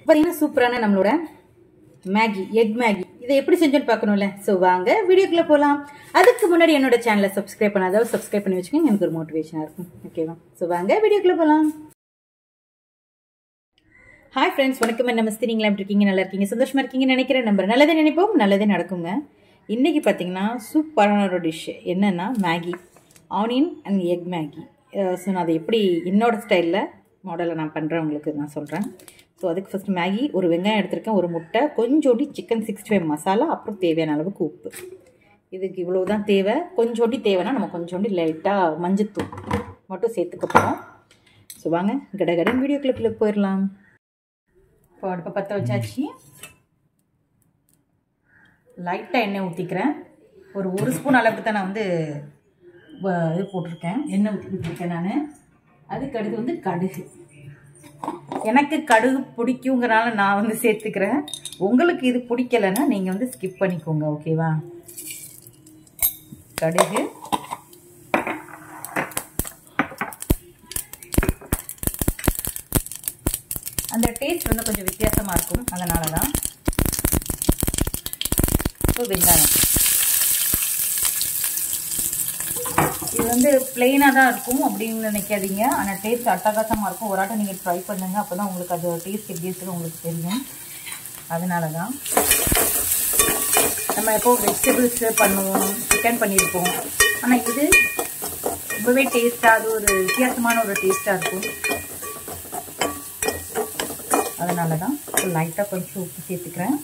பார்த்தீங்கன்னா சூப்பரான நம்மளோட மேகி எக் மேகி இதை எப்படி செஞ்சோன்னு பார்க்கணும்ல ஸோ வாங்க வீடியோக்குள்ளே போகலாம் அதுக்கு முன்னாடி என்னோட சேனலை சப்ஸ்கிரைப் பண்ணாதவங்க சப்ஸ்கிரைப் பண்ணி வச்சுக்கோங்க எனக்கு ஒரு மோட்டிவேஷனாக இருக்கும் ஓகேவா ஸோ வாங்க வீடியோக்குள்ளே போகலாம் ஹாய் ஃப்ரெண்ட்ஸ் வணக்கம் நமஸ்தே நீங்களா எப்படி இருக்கீங்க நல்லா இருக்கீங்க சந்தோஷமா இருக்கீங்கன்னு நினைக்கிறேன் நம்பர் நல்லதே நினைப்போம் நல்லதே நடக்குங்க இன்றைக்கி பார்த்தீங்கன்னா சூப்பரான ஒரு டிஷ் என்னென்னா Maggi onion and egg Maggi so நான் அதை எப்படி என்னோட ஸ்டைலில் மாடலில் நான் பண்ணுறேன் உங்களுக்கு நான் சொல்கிறேன் ஸோ அதுக்கு ஃபஸ்ட் மேகி ஒரு வெங்காயம் எடுத்திருக்கேன் ஒரு முட்டை கொஞ்சோண்டி சிக்கன் சிக்ஸ்டி ஃபைவ் மசாலா அப்புறம் தேவையான அளவுக்கு உப்பு இதுக்கு இவ்வளோ தான் தேவை கொஞ்சோண்டி தேவைன்னா நம்ம கொஞ்சோண்டி லைட்டாக மஞ்சத்தூள் மட்டும் சேர்த்துக்க போகிறோம் ஸோ வாங்க கடகடன் வீடியோ கிளிப்பில் போயிடலாம் இப்போ அடுப்பை பற்ற வச்சாச்சு லைட்டாக எண்ணெய் ஊற்றிக்கிறேன் ஒரு ஒரு ஸ்பூன் அளவுக்கு தான் நான் வந்து இது போட்டிருக்கேன் எண்ணெய் ஊற்றிக்கிட்டு நான் அதுக்கு அடுத்து வந்து கடுகு எனக்கு கடுகு பிடிக்குங்கிறனால நான் வந்து சேர்த்துக்கிறேன் உங்களுக்கு இது பிடிக்கலைன்னா நீங்கள் வந்து ஸ்கிப் பண்ணிக்கோங்க ஓகேவா கடுகு அந்த டேஸ்ட் வந்து கொஞ்சம் வித்தியாசமாக இருக்கும் அதனால தான் இப்போ வெங்காயம் இது வந்து பிளெயினாக தான் இருக்கும் அப்படின்னு நினைக்காதீங்க ஆனால் டேஸ்ட் அட்டகாசமாக இருக்கும் ஒரு ஆட்டம் நீங்கள் ட்ரை பண்ணுங்கள் அப்போ தான் உங்களுக்கு அது டேஸ்ட் எப்படி இருக்குன்னு உங்களுக்கு தெரியும் அதனால தான் நம்ம எப்போ வெஜிடபிள்ஸ் பண்ணுவோம் சிக்கன் பண்ணியிருப்போம் ஆனால் இது ரொம்பவே டேஸ்ட்டாக அது ஒரு வித்தியாசமான ஒரு டேஸ்ட்டாக இருக்கும் அதனால தான் லைட்டாக கொஞ்சம் உப்பு சேர்த்துக்கிறேன்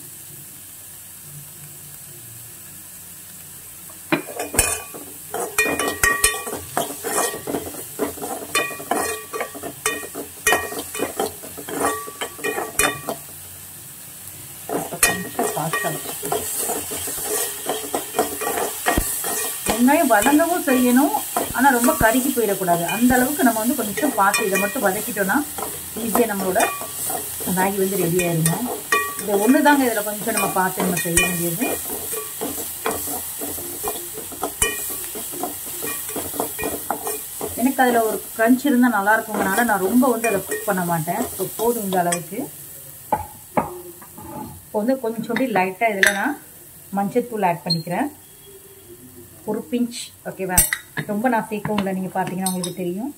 வெங்காயம் வதங்கவும் செய்யணும் ஆனால் ரொம்ப கருகி போயிடக்கூடாது அந்த அளவுக்கு நம்ம வந்து கொஞ்சம் பார்த்து இதை மட்டும் வதக்கிட்டோன்னா ஈஸியாக நம்மளோட மேகி வந்து ரெடி ஆயிருங்க இது ஒன்று தாங்க இதில் கொஞ்சம் நம்ம பார்த்து நம்ம செய்ய வேண்டியது எனக்கு அதில் ஒரு க்ரன்ச் இருந்தால் நல்லா இருக்குங்கனால நான் ரொம்ப வந்து அதை குக் பண்ண மாட்டேன் ஸோ போதும் இந்த அளவுக்கு இப்போ வந்து கொஞ்சோண்டி லைட்டாக இதில் நான் மஞ்சத்தூள் ஆட் பண்ணிக்கிறேன் ஒரு பிஞ்ச் ஓகேவா ரொம்ப நான் சேர்க்கவும் இல்லை நீங்கள் பார்த்தீங்கன்னா உங்களுக்கு தெரியும்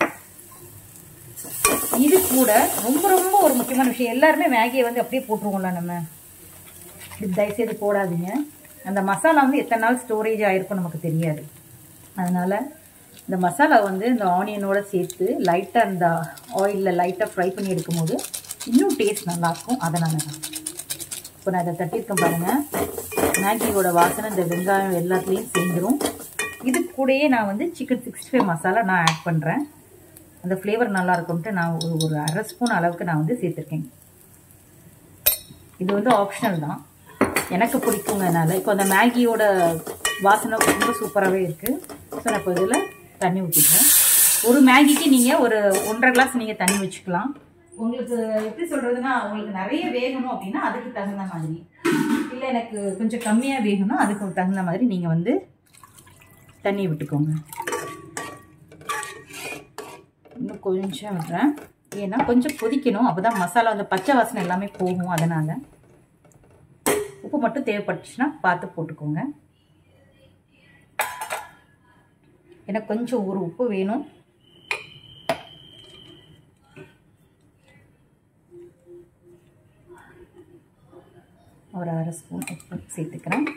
இது கூட ரொம்ப ரொம்ப ஒரு முக்கியமான விஷயம் எல்லாருமே மேகியை வந்து அப்படியே போட்டுருவோம்ல நம்ம இது தயவுசெய்து போடாதீங்க அந்த மசாலா வந்து எத்தனை நாள் ஸ்டோரேஜ் ஆகிருக்கும் நமக்கு தெரியாது அதனால் இந்த மசாலா வந்து இந்த ஆனியனோட சேர்த்து லைட்டாக அந்த ஆயிலில் லைட்டாக ஃப்ரை பண்ணி எடுக்கும்போது இன்னும் டேஸ்ட் நல்லாயிருக்கும் அதனால தான் இப்போ நான் இதை தட்டியிருக்கேன் பாருங்கள் மேகியோட வாசனை இந்த வெங்காயம் எல்லாத்துலேயும் சேர்ந்துடும் இது கூடயே நான் வந்து சிக்கன் சிக்ஸ்டி ஃபைவ் மசாலா நான் ஆட் பண்ணுறேன் அந்த ஃப்ளேவர் நல்லா இருக்கும்ட்டு நான் ஒரு ஒரு அரை ஸ்பூன் அளவுக்கு நான் வந்து சேர்த்துருக்கேன் இது வந்து ஆப்ஷனல் தான் எனக்கு பிடிக்குங்கனால இப்போ அந்த மேகியோட வாசனை ரொம்ப சூப்பராகவே இருக்குது ஸோ நான் இப்போ இதில் தண்ணி ஊற்றிக்கிறேன் ஒரு மேகிக்கு நீங்கள் ஒரு ஒன்றரை கிளாஸ் நீங்கள் தண்ணி வச்சுக்கலாம் உங்களுக்கு எப்படி சொல்கிறதுனா உங்களுக்கு நிறைய வேகணும் அப்படின்னா அதுக்கு தகுந்த மாதிரி இல்லை எனக்கு கொஞ்சம் கம்மியாக வேகணும் அதுக்கு தகுந்த மாதிரி நீங்கள் வந்து தண்ணி விட்டுக்கோங்க இன்னும் கொஞ்சம் விடுறேன் ஏன்னா கொஞ்சம் கொதிக்கணும் அப்போ தான் மசாலா அந்த பச்சை வாசனை எல்லாமே போகும் அதனால் உப்பு மட்டும் தேவைப்பட்டுச்சுன்னா பார்த்து போட்டுக்கோங்க எனக்கு கொஞ்சம் ஒரு உப்பு வேணும் ஒரு அரை ஸ்பூன் உப்பு சேர்த்துக்கிறேன்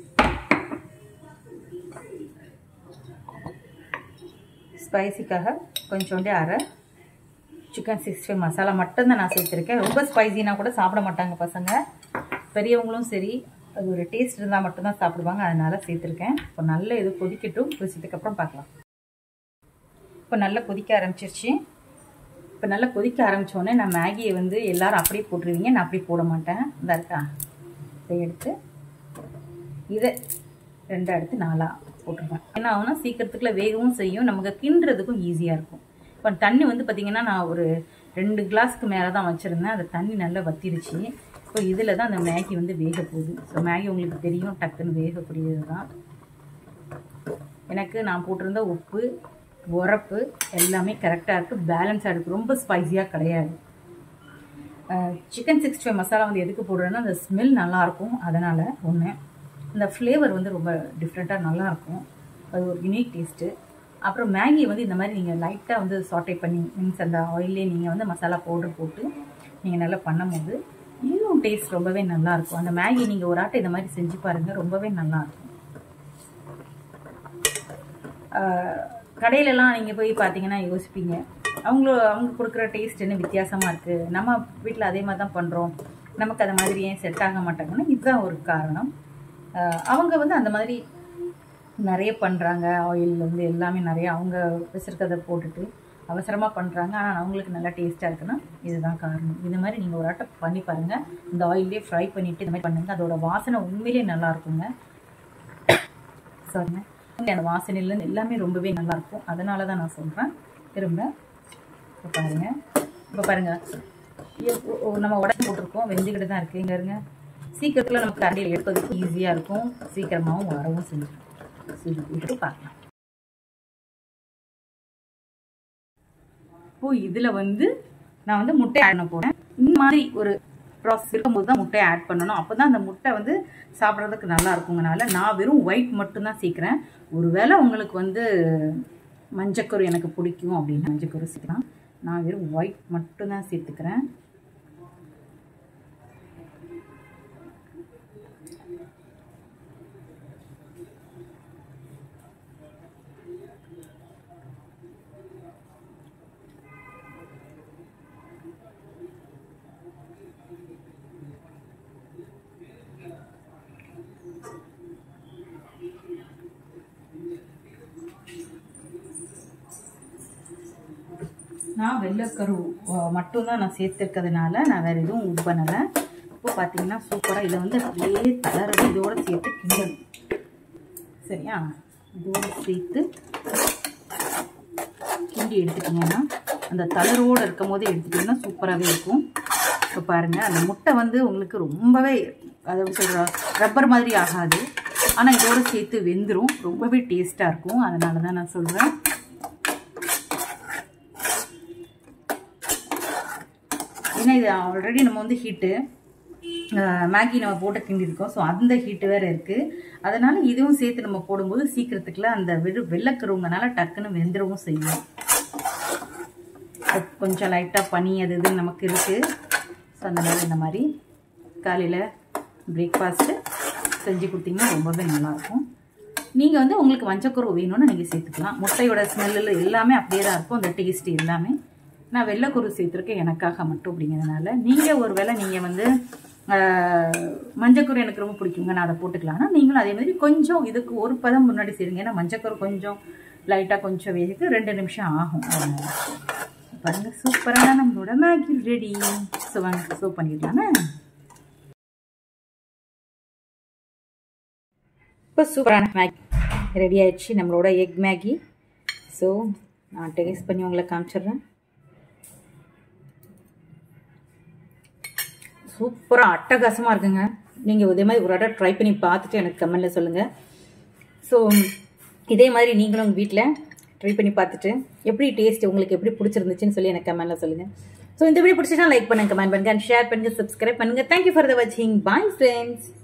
ஸ்பைசிக்காக கொஞ்சோண்டு அரை சிக்கன் சிக்ஸ்டி ஃபைவ் மசாலா மட்டும்தான் நான் சேர்த்துருக்கேன் ரொம்ப ஸ்பைசினா கூட சாப்பிட மாட்டாங்க பசங்க பெரியவங்களும் சரி அது ஒரு டேஸ்ட் இருந்தால் மட்டும்தான் சாப்பிடுவாங்க அதனால் சேர்த்துருக்கேன் இப்போ நல்ல இது கொதிக்கட்டும் கொதிச்சதுக்கப்புறம் பார்க்கலாம் இப்போ நல்லா கொதிக்க ஆரம்பிச்சிருச்சு இப்போ நல்லா கொதிக்க ஆரம்பித்தோடனே நான் மேகியை வந்து எல்லோரும் அப்படியே போட்டுருவீங்க நான் அப்படியே போட மாட்டேன் இந்த இருக்கா இதை எடுத்து இதை ரெண்டாக எடுத்து நாலாக போட்டுருவேன் என்ன ஆகும்னா சீக்கிரத்துக்குள்ள வேகவும் செய்யும் நமக்கு கிண்டுறதுக்கும் ஈஸியாக இருக்கும் இப்போ தண்ணி வந்து பார்த்திங்கன்னா நான் ஒரு ரெண்டு கிளாஸ்க்கு மேலே தான் வச்சுருந்தேன் அந்த தண்ணி நல்லா வத்திருச்சு இப்போ இதில் தான் அந்த மேகி வந்து வேக போகுது ஸோ மேகி உங்களுக்கு தெரியும் டக்குன்னு வேகக்கூடியது தான் எனக்கு நான் போட்டிருந்த உப்பு உரப்பு எல்லாமே கரெக்டாக இருக்குது பேலன்ஸாக இருக்குது ரொம்ப ஸ்பைஸியாக கிடையாது சிக்கன் சிக்ஸ்டி ஃபைவ் மசாலா வந்து எதுக்கு போடுறேன்னா அந்த ஸ்மெல் நல்லாயிருக்கும் அதனால் ஒன்று இந்த ஃப்ளேவர் வந்து ரொம்ப டிஃப்ரெண்ட்டாக நல்லாயிருக்கும் அது ஒரு யூனிக் டேஸ்ட்டு அப்புறம் மேகி வந்து இந்த மாதிரி நீங்கள் லைட்டாக வந்து சாட்டை பண்ணி மீன்ஸ் அந்த ஆயிலே நீங்கள் வந்து மசாலா பவுடர் போட்டு நீங்கள் நல்லா பண்ணும்போது இன்னும் டேஸ்ட் ரொம்பவே நல்லாயிருக்கும் அந்த மேகி நீங்கள் ஒரு ஆட்டை இந்த மாதிரி செஞ்சு பாருங்கள் ரொம்பவே நல்லாயிருக்கும் கடையிலலாம் நீங்கள் போய் பார்த்தீங்கன்னா யோசிப்பீங்க அவங்கள அவங்க கொடுக்குற டேஸ்ட் என்ன வித்தியாசமாக இருக்குது நம்ம வீட்டில் அதே மாதிரி தான் பண்ணுறோம் நமக்கு அது மாதிரி ஏன் செட் ஆக மாட்டாங்கன்னா இதுதான் ஒரு காரணம் அவங்க வந்து அந்த மாதிரி நிறைய பண்ணுறாங்க ஆயில் வந்து எல்லாமே நிறைய அவங்க வச்சுருக்கதை போட்டுட்டு அவசரமாக பண்ணுறாங்க ஆனால் அவங்களுக்கு நல்லா டேஸ்ட்டாக இருக்குன்னா இதுதான் காரணம் இது மாதிரி நீங்கள் ஒரு ஆட்டம் பண்ணி பாருங்கள் இந்த ஆயிலே ஃப்ரை பண்ணிவிட்டு இந்த மாதிரி பண்ணுங்கள் அதோட வாசனை உண்மையிலே நல்லா இருக்குங்க சாரிங்க அந்த வாசனையிலேருந்து எல்லாமே ரொம்பவே நல்லாயிருக்கும் அதனால தான் நான் சொல்கிறேன் திரும்ப இப்போ பாருங்கள் இப்போ பாருங்கள் நம்ம உடம்பு போட்டிருக்கோம் வெந்துக்கிட்டு தான் இருக்குது இங்கே இருங்க சீக்கிரத்தில் நமக்கு கரண்டியில் எடுப்பதுக்கு ஈஸியாக இருக்கும் சீக்கிரமாகவும் வரவும் செஞ்சிடும் சரி விட்டு பார்க்கலாம் இப்போ இதில் வந்து நான் வந்து முட்டை ஆட் பண்ண போகிறேன் இந்த மாதிரி ஒரு ப்ராசஸ் இருக்கும்போது தான் முட்டையை ஆட் பண்ணணும் அப்போ தான் அந்த முட்டை வந்து சாப்பிட்றதுக்கு நல்லா இருக்குங்கனால நான் வெறும் ஒயிட் மட்டும்தான் சேர்க்குறேன் ஒருவேளை உங்களுக்கு வந்து மஞ்சக்கரு எனக்கு பிடிக்கும் அப்படின்னு மஞ்சக்கரு சேர்க்கலாம் நான் வெறும் ஒயிட் மட்டும்தான் சேர்த்துக்கிறேன் நான் வெள்ளைக்கரு மட்டும்தான் நான் சேர்த்துருக்கிறதுனால நான் வேறு எதுவும் இது பண்ணலை இப்போ பார்த்தீங்கன்னா சூப்பராக இதை வந்து அப்படியே தளரது இதோடு சேர்த்து கிண்டணும் சரியா இதோடு சேர்த்து கிண்டி எடுத்துட்டிங்கன்னா அந்த தளரோடு இருக்கும் போதே எடுத்துட்டிங்கன்னா சூப்பராகவே இருக்கும் இப்போ பாருங்கள் அந்த முட்டை வந்து உங்களுக்கு ரொம்பவே அதை சொல்கிற ரப்பர் மாதிரி ஆகாது ஆனால் இதோடு சேர்த்து வெந்துடும் ரொம்பவே டேஸ்ட்டாக இருக்கும் அதனால தான் நான் சொல்கிறேன் ஏன்னா இது ஆல்ரெடி நம்ம வந்து ஹீட்டு மேகி நம்ம போட்டு கிண்டிருக்கோம் ஸோ அந்த ஹீட்டு வேறு இருக்குது அதனால் இதுவும் சேர்த்து நம்ம போடும்போது சீக்கிரத்துக்குள்ள அந்த வெறு வெள்ளக்கருவங்கனால டக்குன்னு வெந்துடவும் செய்யும் கொஞ்சம் லைட்டாக பனி அது இது நமக்கு இருக்குது ஸோ அதனால இந்த மாதிரி காலையில் பிரேக்ஃபாஸ்ட்டு செஞ்சு கொடுத்தீங்கன்னா ரொம்பவே நல்லாயிருக்கும் நீங்கள் வந்து உங்களுக்கு மஞ்சக்கரு வேணும்னு நீங்கள் சேர்த்துக்கலாம் முட்டையோட ஸ்மெல்லில் எல்லாமே அப்படியே தான் இருக்கும் அந்த டேஸ்ட் எல்லாமே நான் வெள்ளைக்குரு சேர்த்துருக்கேன் எனக்காக மட்டும் அப்படிங்கிறதுனால நீங்கள் ஒரு வேளை நீங்கள் வந்து மஞ்சக்கரு எனக்கு ரொம்ப பிடிக்குங்க நான் அதை போட்டுக்கலாம்னா நீங்களும் அதே மாதிரி கொஞ்சம் இதுக்கு ஒரு பதம் முன்னாடி செய்யுங்க ஏன்னா மஞ்சக்கரு கொஞ்சம் லைட்டாக கொஞ்சம் வேகுக்கு ரெண்டு நிமிஷம் ஆகும் அதனால பாருங்கள் சூப்பரான நம்மளோட மேகி ரெடி ஸோ வாங்க சோ பண்ணிடலாமே இப்போ சூப்பரான மேகி ரெடி ஆயிடுச்சு நம்மளோட எக் மேகி ஸோ நான் டேஸ்ட் பண்ணி உங்களை காமிச்சிடுறேன் சூப்பராக அட்டகாசமாக இருக்குங்க நீங்கள் இதே மாதிரி ஒரு இடம் ட்ரை பண்ணி பார்த்துட்டு எனக்கு கமெண்டில் சொல்லுங்கள் ஸோ இதே மாதிரி நீங்களும் உங்கள் வீட்டில் ட்ரை பண்ணி பார்த்துட்டு எப்படி டேஸ்ட் உங்களுக்கு எப்படி பிடிச்சிருந்துச்சுன்னு சொல்லி எனக்கு கமெண்டில் சொல்லுங்கள் ஸோ இந்த வீடியோ பிடிச்சிட்டா லைக் பண்ணுங்க கமெண்ட் பண்ணுங்க அண்ட் ஷேர் பண்ணுங்க சப்ஸ்கிரைப் பண்ணுங்க தேங்க்யூ ஃபார் த வாட்சிங் பாய் ஃப்ரெண்ட்ஸ்